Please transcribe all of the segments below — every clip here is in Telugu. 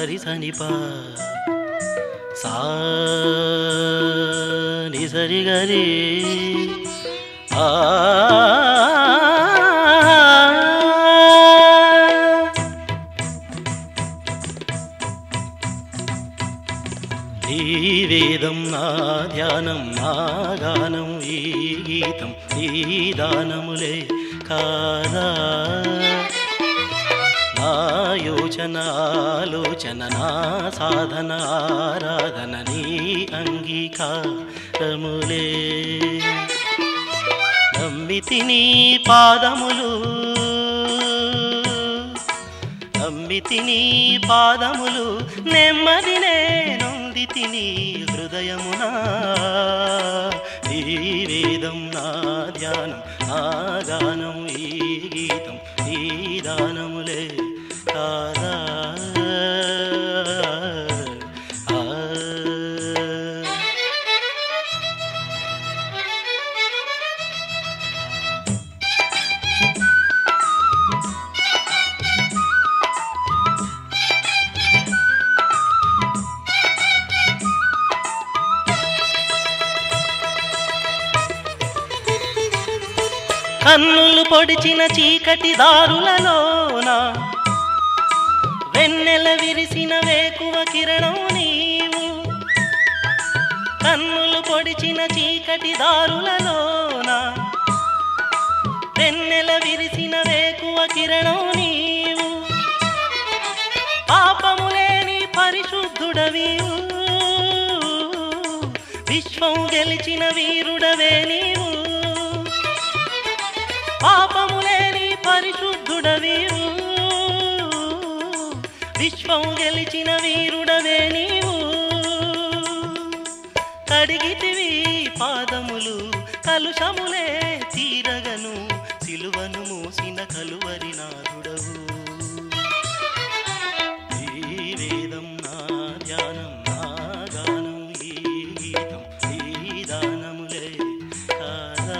సరి సని పా సా ని సరి గరి ఆ ఈ వేదం నా ధ్యానం నా గానం ఈ గీతం ఈ దానములే కాదా నా యోచన ఆలోచన నా సాధన ఆరాధన నీ అంగీకారములే నమ్మితి నీ పాదములు నమ్మితి నీ పాదములు నెమ్మది నొంది తిని హృదయమునా ఈ వేదం నా ధ్యానం నా గానం ఈ గీతం ఈ దానములే కాదా ఆ. కన్నులు పొడిచిన చీకటి దారులలోన వెన్నెల విరిసిన వేకువ కిరణం నీవు కన్నులు పొడిచిన చీకటి దారులలోన వెన్నెల విరిసిన వేకువ కిరణం నీవు పాపము లేని పరిశుద్ధుడవీవు విశ్వం గెలిచిన వీరుడవే నీవు పాపము లేని పరిశుద్ధుడవీవు విశ్వం గెలిచిన వీరుడవే నీవు కడిగితివి పాదములు కలుషములే తీరగను సిలువను మూసిన కలువరి నాథుడవు ఈ వేదం నా ధ్యానం నా గానం ఈ గీతం ఈ దానములే కాదా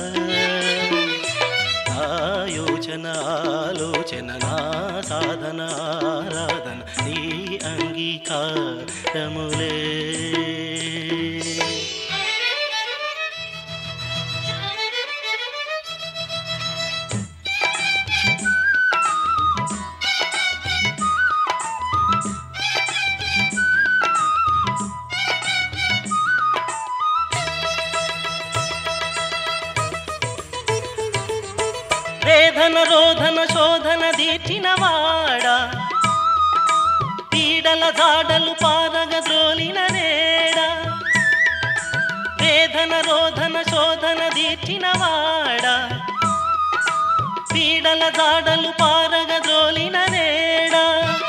నా యోచన ఆలోచన నా సాధన ఆరాధన నీ అంగీకారములే వేదన రోధన శోధన దీర్చిన వాడా పీడల జాడలు పారగ ద్రోలిన నేడా వేదన రోధన శోధన దీర్చిన వాడా పీడల జాడలు పారగ ద్రోలిన నేడా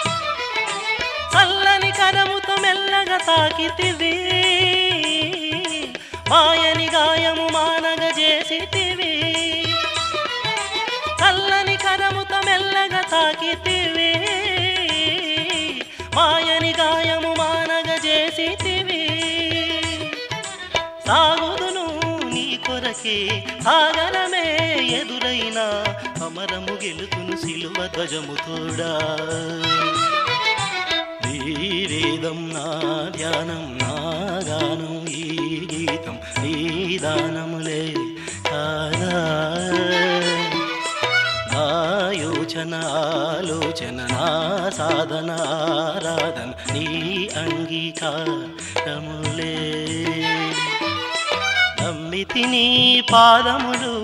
చల్లని కరముతో మెల్లగా తాకితివి మాయని గాయము మానగ చేసితివి చల్లని కరముతో మెల్లగా తాకితివి మాయని గాయము మానగ చేసితివి సాగుదును నీ కొరకే సాగరమే ఎదురైన అమరము గెలుతును సిలువ ధ్వజము తోడా ఈ వేదం నా ధ్యానం నా గానం ఈ గీతం ఈ దానములే కాదా నా యోచన ఆలోచన నా సాధన ఆరాధన నీ అంగీకారములే నమ్మితి నీ పాదములు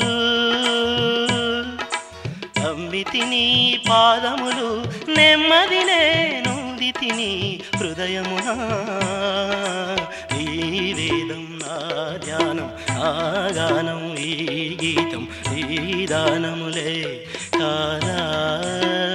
నమ్మితి నీ పాదములు నెమ్మది నేనుంది తిని హృదయమునా ఈ వేదం నా ధ్యానం నా గానం ఈ గీతం ఈ దానములే కాదా